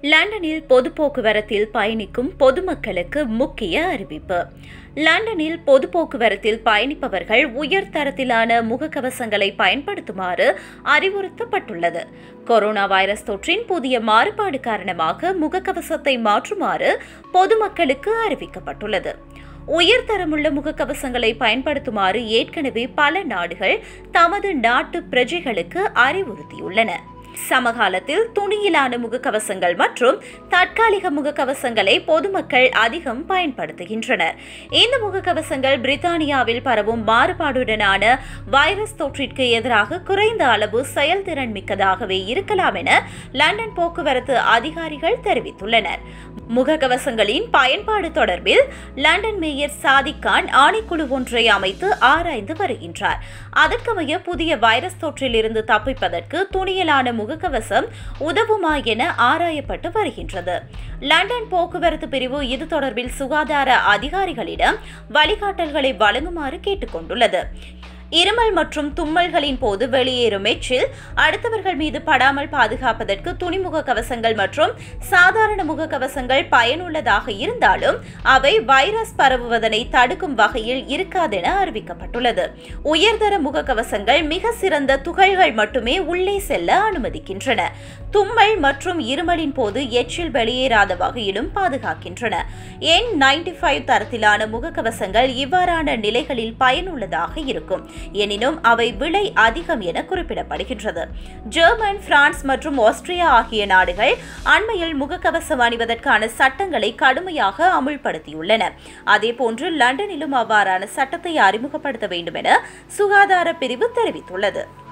லண்டனில் பொது போக்குவரத்தில் பயணிக்கும் பொதுமக்களுக்கு முக்கிய அறிவிப்பு லண்டனில் பொது போக்குவரத்தில் பயணிப்பவர்கள் உயர் தரத்திலான முகக்கவசங்களை பயன்படுத்துமாறு அறிவுறுத்தப்பட்டுள்ளது கொரோனா வைரஸ் தொற்றின் புதிய மாறுபாடு காரணமாக முகக்கவசத்தை மாற்றுமாறு பொதுமக்களுக்கு அறிவிக்கப்பட்டுள்ளது உயர்தரமுள்ள முகக்கவசங்களை பயன்படுத்துமாறு ஏற்கனவே பல நாடுகள் தமது நாட்டு பிரஜைகளுக்கு அறிவுறுத்தியுள்ளன சமகாலத்தில் துணியிலான முகக்கவசங்கள் மற்றும் தற்காலிக முகக்கவசங்களை பொதுமக்கள் அதிகம் பயன்படுத்துகின்றனர் இந்த முகக்கவசங்கள் பிரித்தானியாவில் பரவும் மாறுபாடுடனான வைரஸ் தொற்றிற்கு எதிராக குறைந்த அளவு செயல்திறன் மிக்கதாகவே இருக்கலாம் என லண்டன் போக்குவரத்து அதிகாரிகள் தெரிவித்துள்ளனர் முகக்கவசங்களின் பயன்பாடு தொடர்பில் லண்டன் மேயர் சாதிக் கான் ஆணைக்குழு ஒன்றை அமைத்து ஆராய்ந்து வருகின்றார் அதற்கமைய புதிய வைரஸ் தொற்றிலிருந்து தப்பிப்பதற்கு துணியலான முகக்கவசம் உதவுமா என ஆராயப்பட்டு வருகின்றது லண்டன் போக்குவரத்து பிரிவு இது தொடர்பில் சுகாதார அதிகாரிகளிடம் வழிகாட்டல்களை வழங்குமாறு கேட்டுக்கொண்டுள்ளது இருமல் மற்றும் தும்மல்களின் போது வெளியேறும் எச்சில் அடுத்தவர்கள் மீது படாமல் பாதுகாப்பதற்கு துணிமுக கவசங்கள் மற்றும் சாதாரண முகக்கவசங்கள் பயனுள்ளதாக இருந்தாலும் அவை வைரஸ் பரவுவதனை தடுக்கும் வகையில் இருக்காதென அறிவிக்கப்பட்டுள்ளது உயர்தர முகக்கவசங்கள் மிக சிறந்த துகள்கள் மட்டுமே உள்ளே செல்ல அனுமதிக்கின்றன தும்மல் மற்றும் இருமலின் போது எச்சில் வெளியேறாத வகையிலும் பாதுகாக்கின்றன என் நைன்டி ஃபைவ் தரத்திலான முகக்கவசங்கள் இவ்வாறான நிலைகளில் பயனுள்ளதாக இருக்கும் எனினும் அவை விலை அதிகம் என குறிப்பிடப்படுகின்றது ஜெர்மன் பிரான்ஸ் மற்றும் ஆஸ்திரியா ஆகிய நாடுகள் அண்மையில் முகக்கவசம் அணிவதற்கான சட்டங்களை கடுமையாக அமுல்படுத்தியுள்ளன அதேபோன்று லண்டனிலும் அவ்வாறான சட்டத்தை அறிமுகப்படுத்த வேண்டும் என சுகாதார பிரிவு தெரிவித்துள்ளது